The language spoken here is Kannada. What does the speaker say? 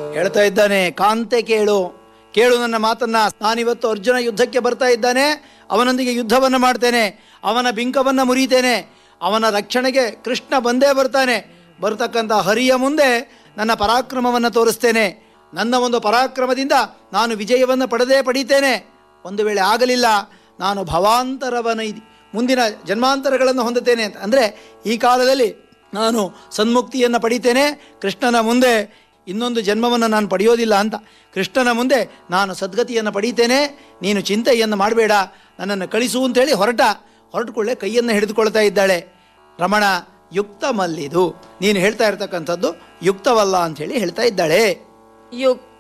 ಹೇಳ್ತಾ ಇದ್ದಾನೆ ಕಾಂತೆ ಕೇಳು ಕೇಳು ನನ್ನ ಮಾತನ್ನ ನಾನಿವತ್ತು ಅರ್ಜುನ ಯುದ್ಧಕ್ಕೆ ಬರ್ತಾ ಇದ್ದಾನೆ ಅವನೊಂದಿಗೆ ಯುದ್ಧವನ್ನು ಮಾಡ್ತೇನೆ ಅವನ ಬಿಂಕವನ್ನು ಮುರಿತೇನೆ ಅವನ ರಕ್ಷಣೆಗೆ ಕೃಷ್ಣ ಬಂದೇ ಬರ್ತಾನೆ ಬರ್ತಕ್ಕಂಥ ಹರಿಯ ಮುಂದೆ ನನ್ನ ಪರಾಕ್ರಮವನ್ನು ತೋರಿಸ್ತೇನೆ ನನ್ನ ಒಂದು ಪರಾಕ್ರಮದಿಂದ ನಾನು ವಿಜಯವನ್ನು ಪಡೆದೇ ಪಡೀತೇನೆ ಒಂದು ವೇಳೆ ಆಗಲಿಲ್ಲ ನಾನು ಭವಾಂತರವನ ಇದಿ ಮುಂದಿನ ಜನ್ಮಾಂತರಗಳನ್ನು ಹೊಂದುತ್ತೇನೆ ಅಂತ ಅಂದರೆ ಈ ಕಾಲದಲ್ಲಿ ನಾನು ಸನ್ಮುಕ್ತಿಯನ್ನು ಪಡಿತೇನೆ ಕೃಷ್ಣನ ಮುಂದೆ ಇನ್ನೊಂದು ಜನ್ಮವನ್ನು ನಾನು ಪಡೆಯೋದಿಲ್ಲ ಅಂತ ಕೃಷ್ಣನ ಮುಂದೆ ನಾನು ಸದ್ಗತಿಯನ್ನು ಪಡೀತೇನೆ ನೀನು ಚಿಂತೆಯನ್ನು ಮಾಡಬೇಡ ನನ್ನನ್ನು ಕಳಿಸು ಅಂತೇಳಿ ಹೊರಟ ಹೊರಟುಕೊಳ್ಳೆ ಕೈಯನ್ನು ಹಿಡಿದುಕೊಳ್ತಾ ಇದ್ದಾಳೆ ರಮಣ ಯುಕ್ತ ಮಲ್ಲಿದು ನೀನು ಹೇಳ್ತಾ ಇರ್ತಕ್ಕಂಥದ್ದು ಯುಕ್ತವಲ್ಲ ಅಂಥೇಳಿ ಹೇಳ್ತಾ ಇದ್ದಾಳೆ ಯುಕ್